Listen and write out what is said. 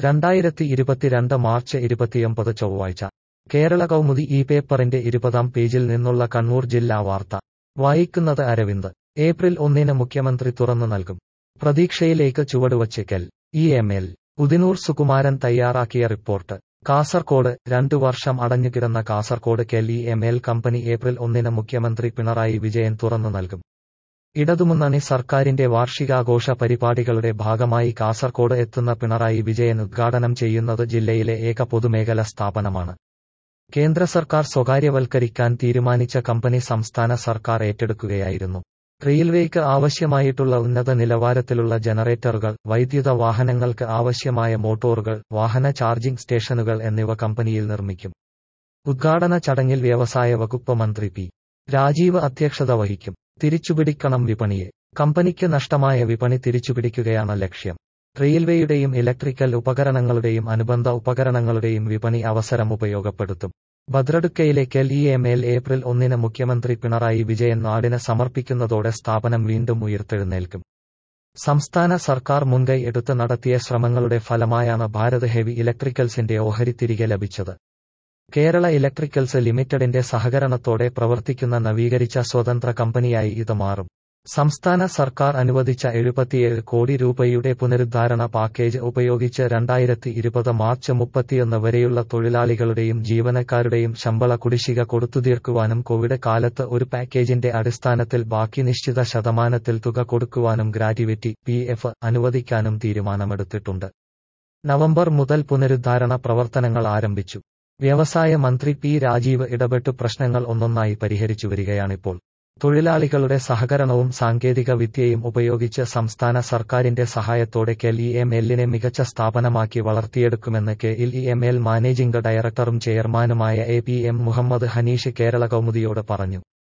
രണ്ടായിരത്തി ഇരുപത്തിരണ്ട് മാർച്ച് ഇരുപത്തിയൊമ്പത് ചൊവ്വാഴ്ച കേരള കൗമുദി ഈ പേപ്പറിന്റെ ഇരുപതാം പേജിൽ നിന്നുള്ള കണ്ണൂർ ജില്ലാ വാർത്ത വായിക്കുന്നത് അരവിന്ദ് ഏപ്രിൽ ഒന്നിന് മുഖ്യമന്ത്രി തുറന്നു നൽകും പ്രതീക്ഷയിലേക്ക് ചുവടുവച്ചേക്കൽ E M L Udinoor Sukumaran തയ്യാറാക്കിയ റിപ്പോർട്ട് കാസർകോട് രണ്ടു വർഷം അടഞ്ഞുകിടന്ന Kasaragod KEL E M L company April ഒന്നിന് മുഖ്യമന്ത്രി പിണറായി വിജയൻ തുറന്നു നൽകും ഇടതുമുന്നണി സർക്കാരിന്റെ വാർഷികാഘോഷ പരിപാടികളുടെ ഭാഗമായി കാസർകോട് എത്തുന്ന പിണറായി വിജയൻ ഉദ്ഘാടനം ചെയ്യുന്നത് ജില്ലയിലെ ഏക പൊതുമേഖല സ്ഥാപനമാണ് കേന്ദ്ര സർക്കാർ സ്വകാര്യവൽക്കരിക്കാൻ തീരുമാനിച്ച കമ്പനി സംസ്ഥാന സർക്കാർ ഏറ്റെടുക്കുകയായിരുന്നു റെയിൽവേക്ക് ആവശ്യമായിട്ടുള്ള ഉന്നത നിലവാരത്തിലുള്ള ജനറേറ്ററുകൾ വൈദ്യുത വാഹനങ്ങൾക്ക് ആവശ്യമായ മോട്ടോറുകൾ വാഹന ചാർജിംഗ് സ്റ്റേഷനുകൾ എന്നിവ കമ്പനിയിൽ നിർമ്മിക്കും ഉദ്ഘാടന ചടങ്ങിൽ വ്യവസായ വകുപ്പ് മന്ത്രി പി രാജീവ് അധ്യക്ഷത വഹിക്കും തിരിച്ചുപിടിക്കണം വിപണിയെ കമ്പനിക്ക് നഷ്ടമായ വിപണി തിരിച്ചുപിടിക്കുകയാണ് ലക്ഷ്യം റെയിൽവേയുടെയും ഇലക്ട്രിക്കൽ ഉപകരണങ്ങളുടെയും അനുബന്ധ ഉപകരണങ്ങളുടെയും വിപണി അവസരം ഉപയോഗപ്പെടുത്തും ഭദ്രടുക്കയിലെ KEL E M L April ഒന്നിന് മുഖ്യമന്ത്രി പിണറായി വിജയൻ നാടിന് സമർപ്പിക്കുന്നതോടെ സ്ഥാപനം വീണ്ടും ഉയർത്തെഴുന്നേൽക്കും സംസ്ഥാന സർക്കാർ മുൻകൈ എടുത്ത് നടത്തിയ ശ്രമങ്ങളുടെ ഫലമായാണ് ഭാരത് ഹെവി ഇലക്ട്രിക്കൽസിന്റെ ഓഹരി തിരികെ ലഭിച്ചത് കേരള ഇലക്ട്രിക്കൽസ് ലിമിറ്റഡിന്റെ സഹകരണത്തോടെ പ്രവർത്തിക്കുന്ന നവീകരിച്ച സ്വതന്ത്ര കമ്പനിയായി ഇത് മാറും സംസ്ഥാന സർക്കാർ അനുവദിച്ച എഴുപത്തിയേഴ് കോടി രൂപയുടെ പുനരുദ്ധാരണ പാക്കേജ് ഉപയോഗിച്ച് രണ്ടായിരത്തി ഇരുപത് മാർച്ച് മുപ്പത്തിയൊന്ന് വരെയുള്ള തൊഴിലാളികളുടെയും ജീവനക്കാരുടെയും ശമ്പള കുടിശ്ശിക കൊടുത്തുതീർക്കുവാനും കോവിഡ് കാലത്ത് ഒരു പാക്കേജിന്റെ അടിസ്ഥാനത്തിൽ ബാക്കി നിശ്ചിത ശതമാനത്തിൽ തുക കൊടുക്കുവാനും ഗ്രാറ്റുവിറ്റി പി എഫ് അനുവദിക്കാനും തീരുമാനമെടുത്തിട്ടുണ്ട് നവംബർ മുതൽ പുനരുദ്ധാരണ പ്രവർത്തനങ്ങൾ ആരംഭിച്ചു വ്യവസായ മന്ത്രി പി രാജീവ് ഇടപെട്ടു പ്രശ്നങ്ങൾ ഒന്നൊന്നായി പരിഹരിച്ചു വരികയാണിപ്പോൾ തൊഴിലാളികളുടെ സഹകരണവും സാങ്കേതിക വിദ്യയും ഉപയോഗിച്ച് സംസ്ഥാന സർക്കാരിന്റെ സഹായത്തോടെ കെൽ ഇ എം എല്ലിനെ മികച്ച സ്ഥാപനമാക്കി വളർത്തിയെടുക്കുമെന്ന് K L E M L managing ഡയറക്ടറും ചെയർമാനുമായ A P M Muhammad Hanish Kerala കൗമുദിയോട് പറഞ്ഞു